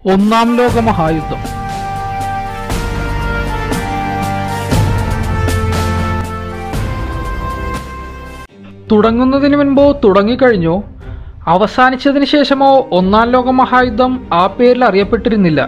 ഒന്നാം ലോക മഹായുദ്ധം തുടങ്ങുന്നതിന് മുൻപോ തുടങ്ങിക്കഴിഞ്ഞോ അവസാനിച്ചതിന് ശേഷമോ ഒന്നാം ലോക മഹായുദ്ധം ആ പേരിൽ അറിയപ്പെട്ടിരുന്നില്ല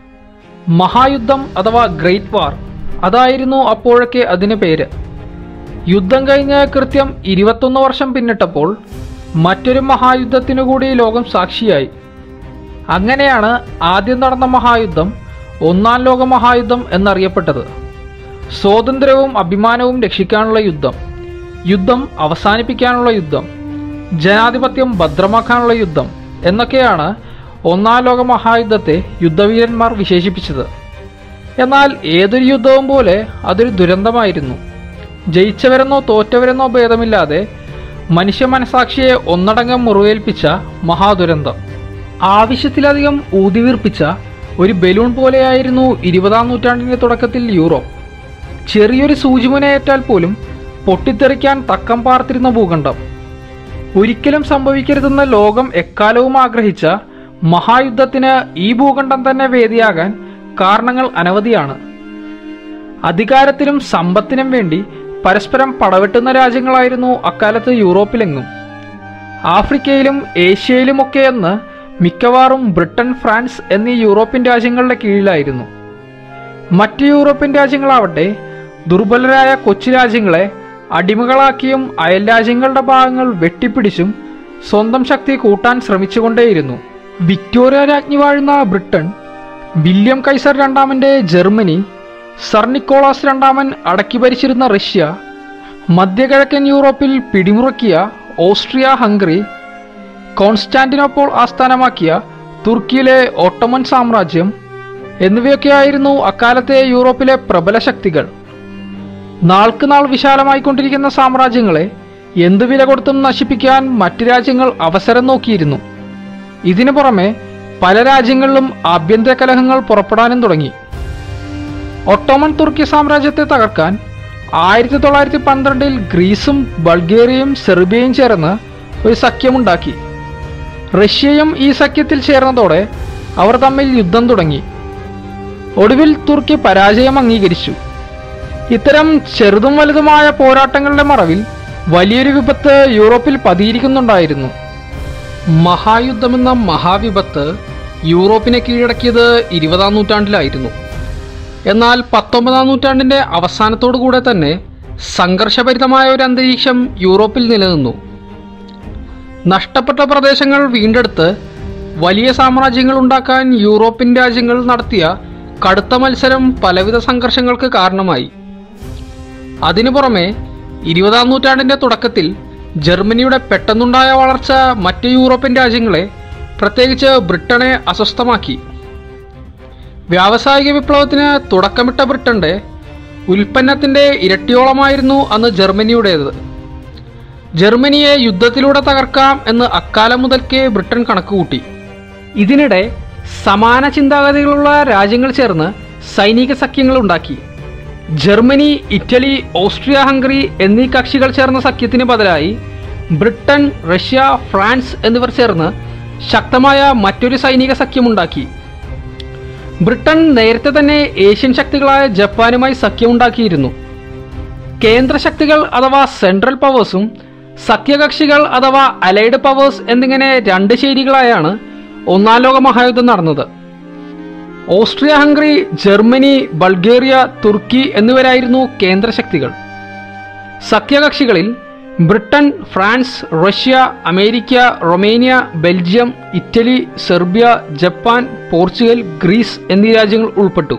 മഹായുദ്ധം അഥവാ ഗ്രേറ്റ് വാർ അതായിരുന്നു അപ്പോഴൊക്കെ അതിന് പേര് യുദ്ധം കഴിഞ്ഞ് കൃത്യം ഇരുപത്തൊന്ന് വർഷം പിന്നിട്ടപ്പോൾ മറ്റൊരു മഹായുദ്ധത്തിനു കൂടി ലോകം സാക്ഷിയായി അങ്ങനെയാണ് ആദ്യം നടന്ന മഹായുദ്ധം ഒന്നാം ലോക മഹായുദ്ധം എന്നറിയപ്പെട്ടത് സ്വാതന്ത്ര്യവും അഭിമാനവും രക്ഷിക്കാനുള്ള യുദ്ധം യുദ്ധം അവസാനിപ്പിക്കാനുള്ള യുദ്ധം ജനാധിപത്യം ഭദ്രമാക്കാനുള്ള യുദ്ധം എന്നൊക്കെയാണ് ഒന്നാം ലോക മഹായുദ്ധത്തെ യുദ്ധവീരന്മാർ വിശേഷിപ്പിച്ചത് എന്നാൽ ഏതൊരു യുദ്ധവും പോലെ അതൊരു ദുരന്തമായിരുന്നു ജയിച്ചവരെന്നോ തോറ്റവരെന്നോ ഭേദമില്ലാതെ മനുഷ്യ മനസാക്ഷിയെ ഒന്നടങ്കം മുറിവേൽപ്പിച്ച മഹാദുരന്തം ആവശ്യത്തിലധികം ഊതിവീർപ്പിച്ച ഒരു ബലൂൺ പോലെയായിരുന്നു ഇരുപതാം നൂറ്റാണ്ടിന്റെ തുടക്കത്തിൽ യൂറോപ്പ് ചെറിയൊരു സൂചിമുനയേറ്റാൽ പോലും പൊട്ടിത്തെറിക്കാൻ തക്കം പാർത്തിരുന്ന ഭൂഖണ്ഡം ഒരിക്കലും സംഭവിക്കരുതെന്ന് ലോകം എക്കാലവും ആഗ്രഹിച്ച മഹായുദ്ധത്തിന് ഈ ഭൂഖണ്ഡം തന്നെ വേദിയാകാൻ കാരണങ്ങൾ അനവധിയാണ് അധികാരത്തിനും സമ്പത്തിനും വേണ്ടി പരസ്പരം പടവെട്ടുന്ന രാജ്യങ്ങളായിരുന്നു അക്കാലത്ത് യൂറോപ്പിലെങ്ങും ആഫ്രിക്കയിലും ഏഷ്യയിലുമൊക്കെ എന്ന് മിക്കവാറും ബ്രിട്ടൻ ഫ്രാൻസ് എന്നീ യൂറോപ്യൻ രാജ്യങ്ങളുടെ കീഴിലായിരുന്നു മറ്റ് യൂറോപ്യൻ രാജ്യങ്ങളാവട്ടെ ദുർബലരായ കൊച്ചു രാജ്യങ്ങളെ അടിമകളാക്കിയും അയൽ രാജ്യങ്ങളുടെ ഭാഗങ്ങൾ വെട്ടിപ്പിടിച്ചും സ്വന്തം ശക്തി കൂട്ടാൻ ശ്രമിച്ചുകൊണ്ടേയിരുന്നു വിക്ടോറിയ രാജ്ഞി വാഴുന്ന ബ്രിട്ടൻ വില്യം കൈസർ രണ്ടാമന്റെ ജർമ്മനി സർ നിക്കോളാസ് രണ്ടാമൻ അടക്കി ഭരിച്ചിരുന്ന റഷ്യ മധ്യകിഴക്കൻ യൂറോപ്പിൽ പിടിമുറുക്കിയ ഓസ്ട്രിയ ഹംഗറി കോൺസ്റ്റാന്റിനോപ്പോൾ ആസ്ഥാനമാക്കിയ തുർക്കിയിലെ ഓട്ടോമൻ സാമ്രാജ്യം എന്നിവയൊക്കെയായിരുന്നു അക്കാലത്തെ യൂറോപ്പിലെ പ്രബല ശക്തികൾ നാൾക്ക് നാൾ വിശാലമായിക്കൊണ്ടിരിക്കുന്ന സാമ്രാജ്യങ്ങളെ എന്തു വില കൊടുത്തും നശിപ്പിക്കാൻ മറ്റു രാജ്യങ്ങൾ അവസരം നോക്കിയിരുന്നു ഇതിനു പുറമെ പല രാജ്യങ്ങളിലും ആഭ്യന്തര കലഹങ്ങൾ പുറപ്പെടാനും തുടങ്ങി ഒട്ടോമൻ തുർക്കി സാമ്രാജ്യത്തെ തകർക്കാൻ ആയിരത്തി തൊള്ളായിരത്തി പന്ത്രണ്ടിൽ ഗ്രീസും ബൾഗേറിയയും സെർബിയയും ചേർന്ന് ഒരു സഖ്യമുണ്ടാക്കി റഷ്യയും ഈ സഖ്യത്തിൽ ചേർന്നതോടെ അവർ തമ്മിൽ യുദ്ധം തുടങ്ങി ഒടുവിൽ തുർക്കി പരാജയം അംഗീകരിച്ചു ഇത്തരം ചെറുതും വലുതുമായ പോരാട്ടങ്ങളുടെ മറവിൽ വലിയൊരു വിപത്ത് യൂറോപ്പിൽ പതിയിരിക്കുന്നുണ്ടായിരുന്നു മഹായുദ്ധമെന്ന മഹാവിപത്ത് യൂറോപ്പിനെ കീഴടക്കിയത് ഇരുപതാം നൂറ്റാണ്ടിലായിരുന്നു എന്നാൽ പത്തൊമ്പതാം നൂറ്റാണ്ടിന്റെ അവസാനത്തോടുകൂടെ തന്നെ സംഘർഷഭരിതമായ ഒരു അന്തരീക്ഷം യൂറോപ്പിൽ നിലനിന്നു നഷ്ടപ്പെട്ട പ്രദേശങ്ങൾ വീണ്ടെടുത്ത് വലിയ സാമ്രാജ്യങ്ങൾ ഉണ്ടാക്കാൻ യൂറോപ്യൻ രാജ്യങ്ങൾ നടത്തിയ കടുത്ത മത്സരം പലവിധ സംഘർഷങ്ങൾക്ക് കാരണമായി അതിനു പുറമെ ഇരുപതാം നൂറ്റാണ്ടിന്റെ തുടക്കത്തിൽ ജർമ്മനിയുടെ പെട്ടെന്നുണ്ടായ വളർച്ച മറ്റ് യൂറോപ്യൻ രാജ്യങ്ങളെ പ്രത്യേകിച്ച് ബ്രിട്ടനെ അസ്വസ്ഥമാക്കി വ്യാവസായിക വിപ്ലവത്തിന് തുടക്കമിട്ട ബ്രിട്ടന്റെ ഉൽപ്പന്നത്തിന്റെ ഇരട്ടിയോളമായിരുന്നു അന്ന് ജർമ്മനിയുടേത് ജർമ്മനിയെ യുദ്ധത്തിലൂടെ തകർക്കാം എന്ന് അക്കാലം മുതൽക്കേ ബ്രിട്ടൻ കണക്കുകൂട്ടി ഇതിനിടെ സമാന ചിന്താഗതികളുള്ള രാജ്യങ്ങൾ ചേർന്ന് സൈനിക സഖ്യങ്ങൾ ഉണ്ടാക്കി ജർമ്മനി ഇറ്റലി ഓസ്ട്രിയ ഹംഗറി എന്നീ കക്ഷികൾ ചേർന്ന സഖ്യത്തിന് ബദലായി ബ്രിട്ടൻ റഷ്യ ഫ്രാൻസ് എന്നിവർ ചേർന്ന് ശക്തമായ മറ്റൊരു സൈനിക സഖ്യമുണ്ടാക്കി ബ്രിട്ടൻ നേരത്തെ തന്നെ ഏഷ്യൻ ശക്തികളായ ജപ്പാനുമായി സഖ്യമുണ്ടാക്കിയിരുന്നു കേന്ദ്ര ശക്തികൾ അഥവാ സെൻട്രൽ പവേഴ്സും സഖ്യകക്ഷികൾ അഥവാ അലൈഡ് പവേഴ്സ് എന്നിങ്ങനെ രണ്ട് ശൈലികളായാണ് ഒന്നാം ലോക മഹായുദ്ധം നടന്നത് ഓസ്ട്രിയ ഹംഗറി ജർമ്മനി ബൾഗേറിയ തുർക്കി എന്നിവരായിരുന്നു കേന്ദ്ര ശക്തികൾ സഖ്യകക്ഷികളിൽ Britain France Russia America Romania Belgium Italy Serbia Japan Portugal Greece എന്നീ രാജ്യങ്ങൾ ഉൾപ്പെട്ടു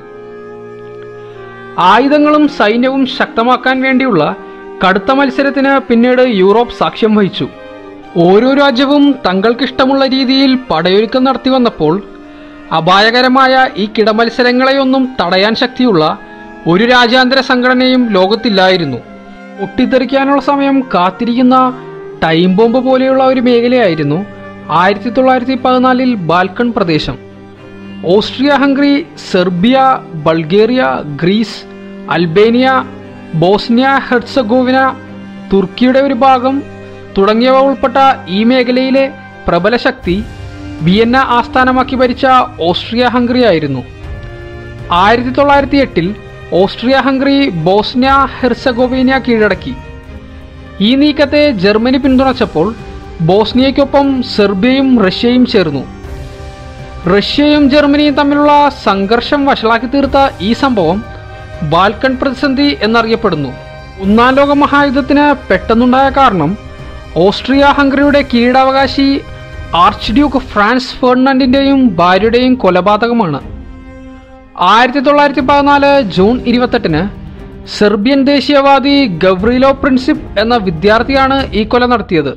ആയുധങ്ങളും സൈന്യവും ശക്തമാക്കാൻ വേണ്ടിയുള്ള കടുത്ത മത്സരത്തിന് പിന്നീട് യൂറോപ്പ് സാക്ഷ്യം വഹിച്ചു ഓരോ രാജ്യവും തങ്ങൾക്കിഷ്ടമുള്ള രീതിയിൽ പടയൊരുക്കം നടത്തി വന്നപ്പോൾ അപായകരമായ ഈ കിടമത്സരങ്ങളെയൊന്നും തടയാൻ ശക്തിയുള്ള ഒരു രാജ്യാന്തര സംഘടനയും ലോകത്തില്ലായിരുന്നു പൊട്ടിത്തെറിക്കാനുള്ള സമയം കാത്തിരിക്കുന്ന ടൈം ബോംബ് പോലെയുള്ള ഒരു മേഖലയായിരുന്നു ആയിരത്തി തൊള്ളായിരത്തി പതിനാലിൽ ബാൽക്കൺ പ്രദേശം Austria Hungary Serbia Bulgaria Greece Albania Bosnia Herzegovina തുർക്കിയുടെ ഒരു ഭാഗം തുടങ്ങിയവ ഉൾപ്പെട്ട ഈ മേഖലയിലെ പ്രബല ശക്തി വിയന്ന ആസ്ഥാനമാക്കി ഭരിച്ച ഓസ്ട്രിയ ഹംഗറി ആയിരുന്നു ആയിരത്തി തൊള്ളായിരത്തി എട്ടിൽ ഓസ്ട്രിയ ഹംഗറി ബോസ്നിയ ഹെർസഗോവേനിയ കീഴടക്കി ഈ നീക്കത്തെ ജർമ്മനി പിന്തുണച്ചപ്പോൾ ബോസ്നിയയ്ക്കൊപ്പം സെർബിയയും റഷ്യയും ചേർന്നു റഷ്യയും ജർമ്മനിയും തമ്മിലുള്ള സംഘർഷം വഷളാക്കി തീർത്ത ഈ സംഭവം ബാൽക്കൺ പ്രതിസന്ധി എന്നറിയപ്പെടുന്നു ഒന്നാം ലോക മഹായുദ്ധത്തിന് പെട്ടെന്നുണ്ടായ കാരണം ഓസ്ട്രിയ ഹംഗറിയുടെ കിരീടാവകാശി ആർച്ച് ഡ്യൂക്ക് ഫ്രാൻസ് ഫെർണാൻഡിന്റെയും ഭാര്യയുടെയും കൊലപാതകമാണ് ആയിരത്തി തൊള്ളായിരത്തി പതിനാല് ജൂൺ ഇരുപത്തെട്ടിന് സെർബിയൻ ദേശീയവാദി ഗവ്രീലോ പ്രിൻസിപ്പ് എന്ന വിദ്യാർത്ഥിയാണ് ഈ കൊല നടത്തിയത്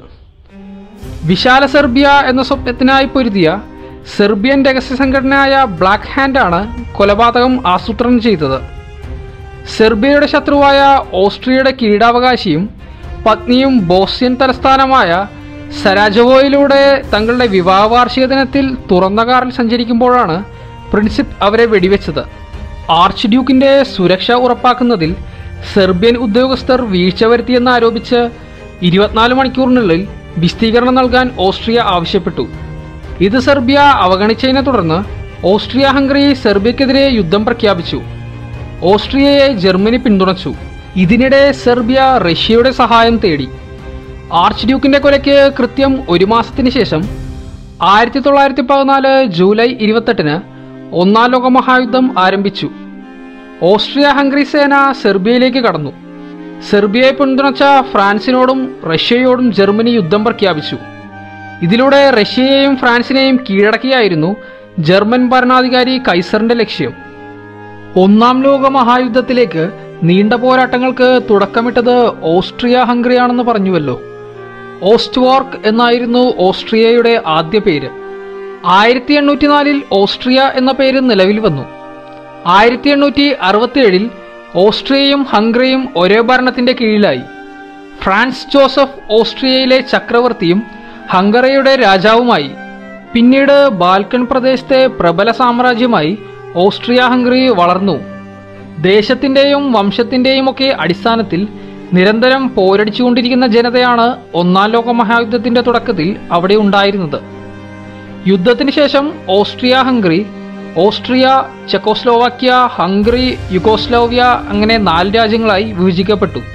വിശാല സെർബിയ എന്ന സ്വപ്നത്തിനായി പൊരുതിയ സെർബിയൻ രഹസ്യ സംഘടനയായ ബ്ലാക്ക് ഹാൻഡാണ് കൊലപാതകം ആസൂത്രണം ചെയ്തത് സെർബിയയുടെ ശത്രുവായ ഓസ്ട്രിയയുടെ കിരീടാവകാശിയും പത്നിയും ബോസ്യൻ തലസ്ഥാനമായ സരാജവോയിലൂടെ തങ്ങളുടെ വിവാഹ വാർഷിക ദിനത്തിൽ തുറന്ന കാറിൽ സഞ്ചരിക്കുമ്പോഴാണ് പ്രിൻസിപ്പ് അവരെ വെടിവെച്ചത് ആർച്ച് ഡ്യൂക്കിന്റെ സുരക്ഷ ഉറപ്പാക്കുന്നതിൽ സെർബിയൻ ഉദ്യോഗസ്ഥർ വീഴ്ച വരുത്തിയെന്ന് ആരോപിച്ച് ഇരുപത്തിനാല് മണിക്കൂറിനുള്ളിൽ വിസ്തീകരണം നൽകാൻ ഓസ്ട്രിയ ആവശ്യപ്പെട്ടു ഇത് സെർബിയ അവഗണിച്ചതിനെ തുടർന്ന് ഓസ്ട്രിയ ഹംഗറി സെർബിയക്കെതിരെ യുദ്ധം പ്രഖ്യാപിച്ചു ഓസ്ട്രിയയെ ജർമ്മനി പിന്തുണച്ചു ഇതിനിടെ സെർബിയ റഷ്യയുടെ സഹായം തേടി ആർച്ച് ഡ്യൂക്കിന്റെ കൊലയ്ക്ക് കൃത്യം ഒരു മാസത്തിന് ശേഷം ആയിരത്തി തൊള്ളായിരത്തി പതിനാല് ജൂലൈ ഇരുപത്തെട്ടിന് ഒന്നാം ലോക മഹായുദ്ധം ആരംഭിച്ചു ഓസ്ട്രിയ ഹംഗറി സേന സെർബിയയിലേക്ക് കടന്നു സെർബിയയെ പിന്തുണച്ച ഫ്രാൻസിനോടും റഷ്യയോടും ജർമ്മനി യുദ്ധം പ്രഖ്യാപിച്ചു ഇതിലൂടെ റഷ്യയെയും ഫ്രാൻസിനെയും കീഴടക്കിയായിരുന്നു ജർമ്മൻ ഭരണാധികാരി കൈസറിന്റെ ലക്ഷ്യം ഒന്നാം ലോക മഹായുദ്ധത്തിലേക്ക് നീണ്ട പോരാട്ടങ്ങൾക്ക് തുടക്കമിട്ടത് ഓസ്ട്രിയ ഹംഗറിയാണെന്ന് പറഞ്ഞുവല്ലോ ഓസ്റ്റ്വാർക്ക് എന്നായിരുന്നു ഓസ്ട്രിയയുടെ ആദ്യ പേര് ആയിരത്തി എണ്ണൂറ്റി നാലിൽ ഓസ്ട്രിയ എന്ന പേര് നിലവിൽ വന്നു ആയിരത്തി എണ്ണൂറ്റി അറുപത്തിയേഴിൽ ഓസ്ട്രിയയും ഹംഗറിയും ഒരേ ഭരണത്തിന്റെ കീഴിലായി ഫ്രാൻസ് ജോസഫ് ഓസ്ട്രിയയിലെ ചക്രവർത്തിയും ഹംഗറിയുടെ രാജാവുമായി പിന്നീട് ബാൽക്കൺ പ്രദേശത്തെ പ്രബല സാമ്രാജ്യമായി ഓസ്ട്രിയ ഹംഗറി വളർന്നു ദേശത്തിന്റെയും വംശത്തിന്റെയും ഒക്കെ അടിസ്ഥാനത്തിൽ നിരന്തരം പോരടിച്ചുകൊണ്ടിരിക്കുന്ന ജനതയാണ് ഒന്നാം ലോക മഹായുദ്ധത്തിന്റെ തുടക്കത്തിൽ അവിടെ ഉണ്ടായിരുന്നത് യുദ്ധത്തിന് ശേഷം Austria Hungary Austria Czechoslovakia Hungary Yugoslavia അങ്ങനെ നാല് രാജ്യങ്ങളായി വിഭജിക്കപ്പെട്ടു